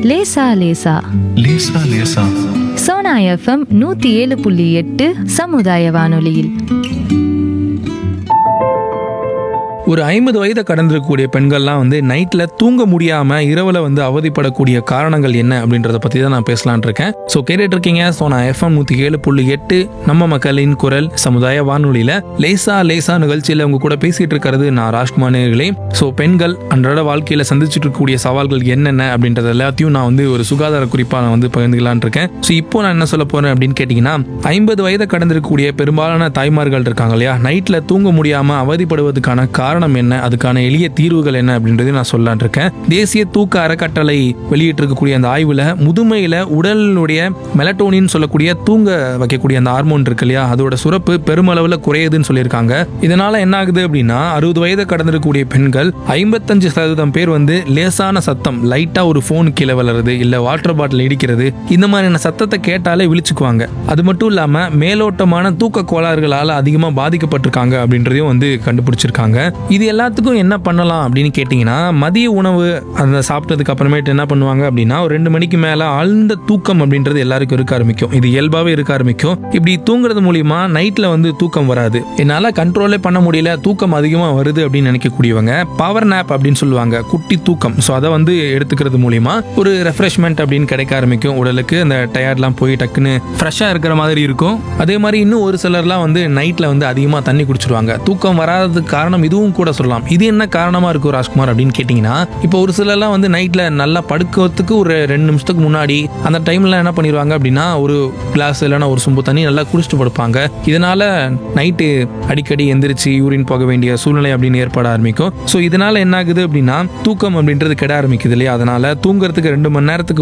லேசா லேசா லேசா லேசா சோனா எஃப்எம் நூத்தி ஏழு புள்ளி எட்டு சமுதாய வானொலியில் ஒரு ஐம்பது வயதை கடந்திருக்கக்கூடிய பெண்கள்லாம் வந்து நைட்டில் தூங்க முடியாமல் இரவில் வந்து அவதிப்படக்கூடிய காரணங்கள் என்ன அப்படின்றத பற்றி தான் நான் பேசலான் இருக்கேன் ஸோ கேட்டுட்டு இருக்கீங்க ஸோ நான் எஃப்எம் நூற்றி ஏழு புள்ளி எட்டு நம்ம மக்களின் குரல் சமுதாய வானொலியில் லேசா லேசா நிகழ்ச்சியில் உங்க கூட பேசிட்டு இருக்கிறது நான் ராஜ்குமார் நேர்களே ஸோ பெண்கள் அன்றாட வாழ்க்கையில் சந்திச்சுட்டு இருக்கக்கூடிய சவால்கள் என்னென்ன அப்படின்றது எல்லாத்தையும் நான் வந்து ஒரு சுகாதார குறிப்பாக நான் வந்து பகிர்ந்துக்கலான் இருக்கேன் ஸோ இப்போ நான் என்ன சொல்ல போறேன் அப்படின்னு கேட்டிங்கன்னா ஐம்பது வயதை கடந்திருக்கக்கூடிய பெரும்பாலான தாய்மார்கள் இருக்காங்க இல்லையா நைட்டில் தூங்க முடியாமல் அவதிப்படுவதற்கான காரணம் என்ன அதுக்கான எளிய தீர்வுகள் என்ன அப்படின்றது நான் சொல்லலான் இருக்கேன் தேசிய தூக்க அறக்கட்டளை வெளியிட்டிருக்கக்கூடிய அந்த ஆய்வில் முதுமையில் உடலினுடைய மெலட்டோனின் சொல்லக்கூடிய தூங்க வைக்கக்கூடிய அந்த ஹார்மோன் இருக்கு இல்லையா அதோட சுரப்பு பெருமளவில் குறையுதுன்னு சொல்லியிருக்காங்க இதனால என்ன ஆகுது அப்படின்னா அறுபது வயதை கடந்திருக்கக்கூடிய பெண்கள் ஐம்பத்தஞ்சு சதவீதம் பேர் வந்து லேசான சத்தம் லைட்டா ஒரு ஃபோன் கீழே வளருது இல்ல வாட்டர் பாட்டில் இடிக்கிறது இந்த மாதிரியான சத்தத்தை கேட்டாலே விழிச்சுக்குவாங்க அது மட்டும் இல்லாம மேலோட்டமான தூக்க கோளாறுகளால அதிகமா பாதிக்கப்பட்டிருக்காங்க அப்படின்றதையும் வந்து கண்டுபிடிச்சிருக்காங்க இது எல்லாத்துக்கும் என்ன பண்ணலாம் அப்படின்னு கேட்டிங்கன்னா மதிய உணவு அந்த சாப்பிட்டதுக்கு அப்புறமேட்டு என்ன பண்ணுவாங்க அப்படின்னா ஒரு ரெண்டு மணிக்கு மேல ஆழ்ந்த தூக்கம் அப்படின்றது எல்லாருக்கும் இருக்க ஆரம்பிக்கும் இது இயல்பாவே இருக்க ஆரம்பிக்கும் இப்படி தூங்குறது மூலியமா நைட்ல வந்து தூக்கம் வராது என்னால கண்ட்ரோலே பண்ண முடியல தூக்கம் அதிகமா வருது அப்படின்னு நினைக்கக்கூடியவங்க பவர் நேப் அப்படின்னு சொல்லுவாங்க குட்டி தூக்கம் ஸோ அதை வந்து எடுத்துக்கிறது மூலியமா ஒரு ரெஃப்ரெஷ்மெண்ட் அப்படின்னு கிடைக்க ஆரம்பிக்கும் உடலுக்கு அந்த டயர்ட்லாம் போய் டக்குன்னு ஃப்ரெஷ்ஷாக இருக்கிற மாதிரி இருக்கும் அதே மாதிரி இன்னும் ஒரு சிலர்லாம் வந்து நைட்டில் வந்து அதிகமாக தண்ணி குடிச்சிடுவாங்க தூக்கம் வராததுக்கு காரணம் இதுவும் கூட சொல்லலாம் இது என்ன காரணமாக இருக்கும் ராஜ்குமார் அப்படின்னு கேட்டிங்கன்னா இப்போ ஒரு சிலர்லாம் வந்து நைட்டில் நல்லா படுக்கிறதுக்கு ஒரு ரெண்டு நிமிஷத்துக்கு முன்னாடி அந்த டைம்ல என்ன பண்ணிடுவாங்க அப்படின்னா ஒரு கிளாஸ் இல்லைன்னா ஒரு சொம்பு தண்ணி நல்லா குடிச்சிட்டு படுப்பாங்க இதனால நைட்டு அடிக்கடி எந்திரிச்சு யூரின் போக வேண்டிய சூழ்நிலை அப்படின்னு ஏற்பட ஆரம்பிக்கும் ஸோ இதனால என்ன ஆகுது அப்படின்னா தூக்கம் அப்படின்றது கெட ஆரம்பிக்குது இல்லையா அதனால தூங்குறதுக்கு ரெண்டு மணி நேரத்துக்கு